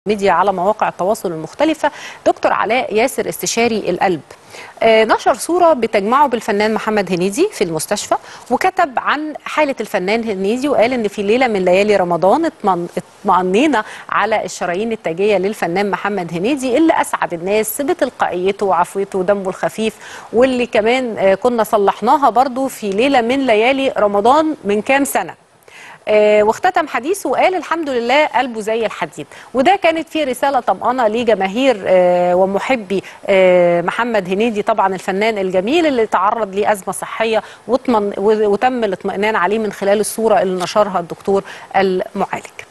ميديا على مواقع التواصل المختلفة دكتور علاء ياسر استشاري القلب آه، نشر صورة بتجمعه بالفنان محمد هنيدي في المستشفى وكتب عن حالة الفنان هنيدي وقال ان في ليلة من ليالي رمضان اطمن- اطمأنينا على الشرايين التاجية للفنان محمد هنيدي اللي اسعد الناس بتلقائيته وعفويته ودمه الخفيف واللي كمان آه، كنا صلحناها برضو في ليلة من ليالي رمضان من كام سنة آه، واختتم حديثه وقال الحمد لله قلبه زي الحديد وده كانت فيه رسالة طمأنة لجماهير آه، ومحبي آه، محمد هنيدي طبعا الفنان الجميل اللي تعرض لأزمة صحية واطمن- وتم الاطمئنان عليه من خلال الصورة اللي نشرها الدكتور المعالج